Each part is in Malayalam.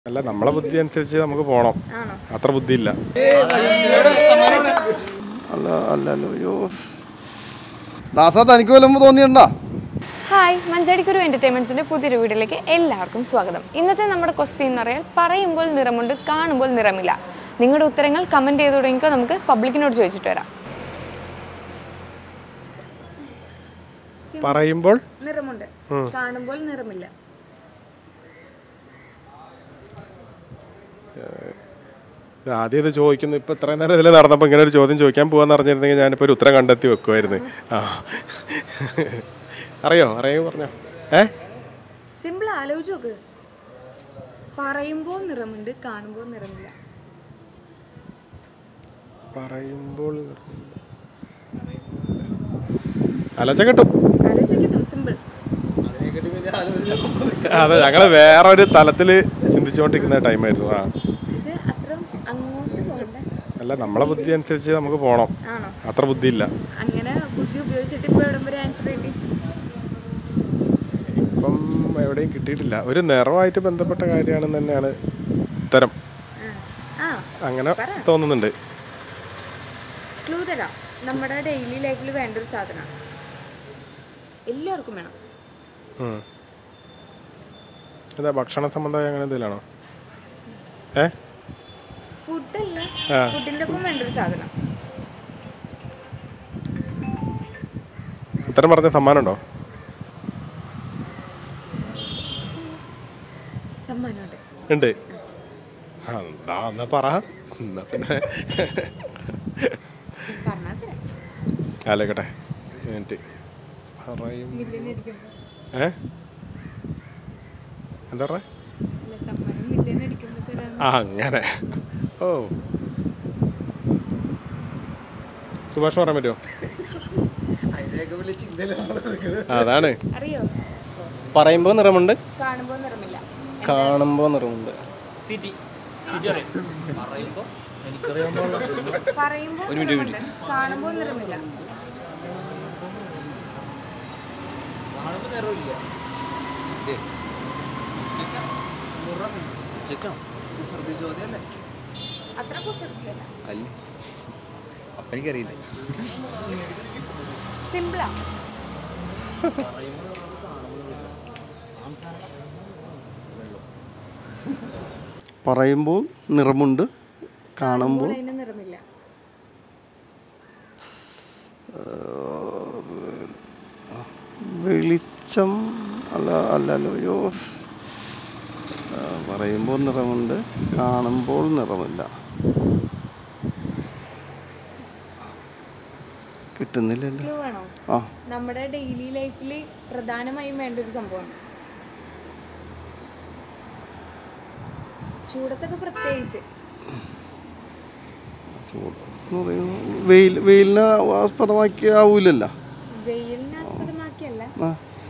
അല്ല നമ്മളെ ബുദ്ധി അനുസരിച്ച് നമുക്ക് പോണം ആണോ അത്ര ബുദ്ധിയില്ല അല്ല അല്ലല്ലോ അയ്യോ ദാസാ തനിക്ക് വല്ലതും തോന്നിയിട്ടുണ്ടോ ഹായ് മഞ്ചാടിക്കുരു എൻ്റർടൈൻമെൻറ്റ്സിൻ്റെ പുതിയൊരു വീഡിയോയിലേക്ക് എല്ലാവർക്കും സ്വാഗതം ഇന്നത്തെ നമ്മുടെ ക്വസ്റ്റ്യൻ എന്ന് പറയാൻ പറയുമ്പോൾ നിറമുണ്ട് കാണുമ്പോൾ നിറമില്ല നിങ്ങളുടെ ഉത്തരങ്ങൾ കമൻറ്റ് ചെയ്ത് തുടങ്ങിക്കോ നമുക്ക് പബ്ലിക്കിനോട് ചോദിച്ചിട്ട് വരാം പറയുമ്പോൾ നിറമുണ്ട് കാണുമ്പോൾ നിറമില്ല ആദ്യം ഇത് ചോദിക്കുന്നു ഇപ്പൊ ഇത്രയും നേരം ഇതിൽ നടന്നപ്പോൾ ഇങ്ങനെ ഒരു ചോദ്യം ചോദിക്കാൻ പോകാന്ന് അറിഞ്ഞിരുന്നെങ്കിൽ ഞാനിപ്പോൾ ഒരു ഉത്തരം കണ്ടെത്തി വെക്കുമായിരുന്നു ആ അറിയോ അറിയോ പറഞ്ഞോ ഏ സിമ്പിൾ ആലോചിച്ച് നോക്ക് പറയുമ്പോൾ നിറമുണ്ട് കാണുമ്പോൾ നിറമില്ല പറയുമ്പോൾ അലച്ച കിട്ടും ആലോചിക്കും സിമ്പിൾ അതെ ഞങ്ങള് വേറൊരു തലത്തില് ചിന്തിച്ചുകൊണ്ടിരിക്കുന്ന ടൈമായിരുന്നു ആ ഇത് അത്ര അങ്ങോട്ട് പോകണ്ട അല്ല നമ്മളെ ബുദ്ധി അനുസരിച്ച് നമുക്ക് പോണം ആണോ അത്ര ബുദ്ധിയില്ല അങ്ങനെ ബുദ്ധി ഉപയോഗിച്ചിട്ട് ഇപ്പോൾ എവിടം വരെ ആൻസർ കിട്ടി ഇപ്പം എവിടെയും കിട്ടിയിട്ടില്ല ഒരു നിറവായിട്ട് ബന്ധപ്പെട്ട കാര്യമാണെന്ന് തന്നെയാണ് ഉത്തരം ആ അങ്ങനെ തോന്നുന്നുണ്ട് ക്ലൂ തരാം നമ്മുടെ ഡെയിലി ലൈഫിൽ വേണ്ട ഒരു സാധനമാണ് എല്ലാവർക്കും വേണം ഉം. എന്താ ഭക്ഷണ സംബന്ധമായ അങ്ങനെ എന്തെങ്കിലാണോ ഏ ഫുഡല്ല ആ. ഫുഡിന്റെ ഒപ്പം വേണ്ട ഒരു സാധനം ഉത്തരം പറഞ്ഞ സമ്മാനം ഉണ്ടോ സമ്മാനമുണ്ട് ഉണ്ട് ആ, എന്താ എന്നാ പറ എന്നാ പിന്നെ പറഞ്ഞാൽ തരാം ആലോക്കട്ടെ മിനിറ്റ് പറയും മില്യൻ അടിക്കുമ്പോൾ ഏ എന്താ പറഞ്ഞ അല്ല സമ്മാനം മില്യൻ അടിക്കുമ്പോൾ തരാം ആ അങ്ങനെ ഓ സുഭാഷ് പറയാൻ പറ്റുമോ അതാണ് അറിയോ പറയുമ്പോൾ നിറമുണ്ട് കാണുമ്പോൾ നിറമില്ല കാണുമ്പോൾ നിറമുണ്ട് പറയുമ്പോൾ നിറമുണ്ട് കാണുമ്പോൾ നിറമില്ല അത്ര കുസൃതിയല്ല അല്ല അപ്പം എനിക്കറിയില്ല സിമ്പിളാ പറയുമ്പോൾ നിറമുണ്ട് കാണുമ്പോൾ അതിന് നിറമില്ല വെളിച്ചം അല്ല അല്ലല്ലോ അയ്യോ ആ, പറയുമ്പോൾ നിറമുണ്ട് കാണുമ്പോൾ നിറമില്ല കിട്ടുന്നില്ലല്ലോ ക്ലൂ വേണോ ആ നമ്മുടെ ഡെയിലി ലൈഫിൽ പ്രധാനമായും വേണ്ട ഒരു സംഭവമാണ് ചൂടത്തൊക്കെ പ്രത്യേകിച്ച് ചൂട് എന്ന് പറയുമ്പോൾ വെയിൽ വെയിലിനെ ആസ്പദമാക്കി ആവൂലല്ലോ വെയിലിനെ ആസ്പദമാക്കിയല്ല ആ.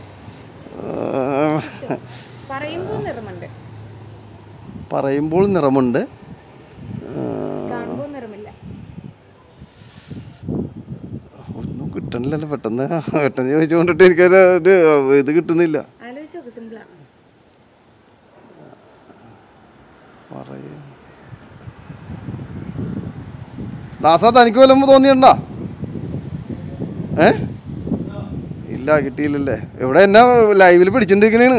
ആ, പറയുമ്പോൾ നിറമുണ്ട് പറയുമ്പോൾ നിറമുണ്ട് ആ, കാണുമ്പോൾ നിറമില്ല ഒന്നും കിട്ടണില്ലല്ലോ പെട്ടെന്ന് പെട്ടെന്ന് ചോദിച്ചുകൊണ്ടിട്ട് എനിക്കൊരു ഒരു ഇത് കിട്ടുന്നില്ല ആലോചിച്ച് നോക്ക് സിമ്പിളാ പറയും ദാസാ തനിക്ക് വല്ലതും തോന്നിയിട്ടുണ്ടോ ഏ ഇല്ല കിട്ടിയില്ലല്ലേ ഇവിടെ എന്നാ ലൈവിൽ പിടിച്ചിട്ടിരിക്കണേണ്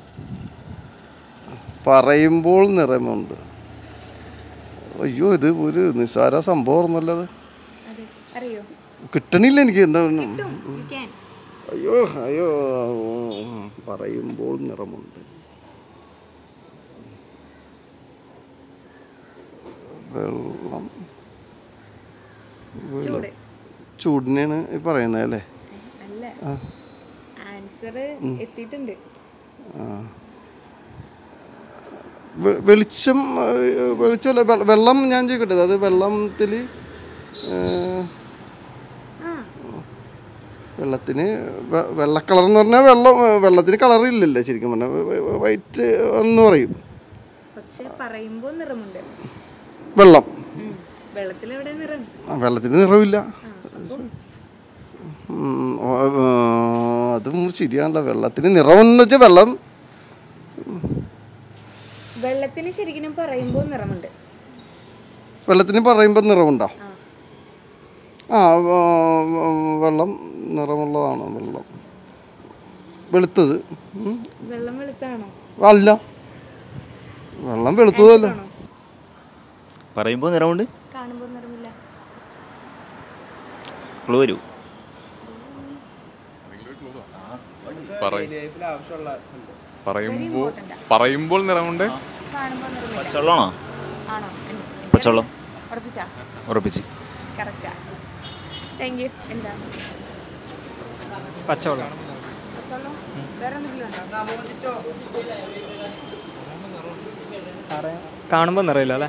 പറയുമ്പോൾ നിറമുണ്ട് അയ്യോ ഇത് ഒരു നിസ്സാര സംഭവം നല്ലത് അതെ അറിയോ കിട്ടണില്ല എനിക്ക് എന്താ കിട്ടും യു ക്യാൻ അയ്യോ അയ്യോ ഉം, പറയുമ്പോൾ നിറമുണ്ട് വെള്ളം ചൂട് ചൂടിനെയാണ് ഈ പറയുന്നത് അല്ലേ അല്ല ആ. ആൻസർ എത്തിയിട്ടുണ്ട് വെ- വെളിച്ചം ഏഹ്, വെളിച്ചമല്ല വെ- വെള്ളം ഞാൻ ചോദിക്കട്ടെ അത് വെള്ളത്തിൽ ആ വെള്ളത്തിന് വെ- വെള്ള കളർ എന്ന് പറഞ്ഞാൽ വെള്ളം ഏഹ്, വെള്ളത്തിന് കളർ ഇല്ലല്ലോ ശരിക്കും പറഞ്ഞാൽ വൈറ്റ് എന്ന് പറയും പക്ഷെ പറയുമ്പോൾ നിറമുണ്ട് വെള്ളം വെള്ളത്തിൽ എവിടെ നിറം ആ, വെള്ളത്തിന് നിറവില്ല ആ അപ്പോൾ ഉം, ഓ, ആ, അതും ശരിയാണല്ലോ വെള്ളത്തിന് നിറമെന്ന് വെച്ചാൽ വെള്ളം വെള്ള വെള്ളത്തിന് ശരിക്കും പറയുമ്പോൾ നിറമുണ്ട് വെള്ളത്തിന് പറയുമ്പോൾ നിറമുണ്ടോ ആ ആ, വെള്ളം നിറമുള്ളതാണ് വെള്ളം വെളുത്തത് ഉം. വെള്ളം വെളുത്താണോ അല്ല വെള്ളം വെളുത്തതല്ല പറയുമ്പോൾ നിറമുണ്ട് കാണുമ്പോൾ നിറമില്ല ക്ലൂ വരൂ പറയുമ്പോൾ പറയുമ്പോൾ നിറമുണ്ട് കാണുമ്പോൾ നിറമില്ല പച്ചവെള്ളമാണോ ആണോ പച്ചവെള്ളം ഉറപ്പിച്ചാ ഉറപ്പിച്ച് കറക്റ്റാ താങ്ക് യു എന്താ പച്ചവെള്ളം പച്ചവെള്ളം വേറെ എന്തെങ്കിലും ഉണ്ടോ കാണുമ്പോൾ നിറയില്ല അല്ലേ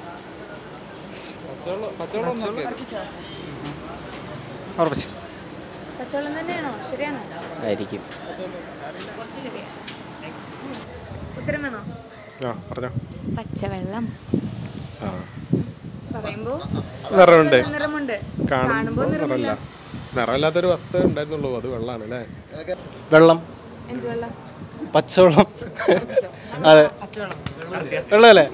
ഉറപ്പിച്ച് പച്ചവെള്ളം തന്നെയാണോ ശരിയാണോ ആയിരിക്കും ശരിയാ ഉത്തരം വേണോ ആ പറഞ്ഞോ പച്ചവെള്ളം ആ പറയുമ്പോ നിറമുണ്ട് നിറമുണ്ട് കാണുമ്പോൾ നിറമില്ല നിറമില്ലാത്തൊരു വസ്തു ഉണ്ടായിരുന്നുള്ളൂ അത് വെള്ളമാണ് അല്ലേ വെള്ളം എന്ത് വെള്ളം പച്ചവെള്ളം അതെ വെള്ളമല്ലേ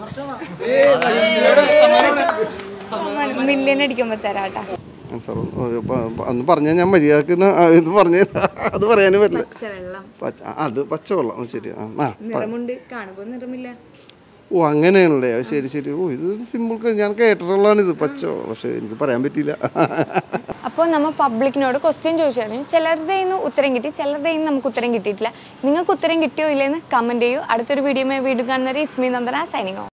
മില്യൻ അടിക്കുമ്പോ തരാട്ടാ സാർ അന്ന് പറഞ്ഞാൽ ഞാൻ മര്യാദക്ക് ന- ആ, ഇത് പറഞ്ഞ അത് പറയാനും പറ്റില്ല പച്ചവെള്ളം പച്ച ആ, അത് പച്ചവെള്ളം ആ, ശരി ആ ആ, പ- നിറമുണ്ട് കാണുമ്പോ നിറമില്ല ഓ അങ്ങനെയാണല്ലേ ആ, ശരി ശരി ഓ ഇത് സിമ്പിൾ ഞാൻ കേട്ടിട്ടുള്ളതാണ് ഇത് പച്ച പക്ഷെ എനിക്ക് പറയാൻ പറ്റിയില്ല അപ്പോൾ നമ്മൾ പബ്ലിക്കിനോട് ക്വസ്റ്റ്യൻ ചോദിച്ചായിരുന്നു ചിലരുടെ നിന്ന് ഉത്തരം കിട്ടി ചിലരുടെ നിന്ന് നമുക്ക് ഉത്തരം കിട്ടിയിട്ടില്ല നിങ്ങൾക്ക് ഉത്തരം കിട്ടിയോ ഇല്ലെന്ന് കമൻറ്റ് ചെയ്യൂ അടുത്തൊരു വീഡിയോ വീണ്ടും കാണുന്നവരെ it's me Nandana signing of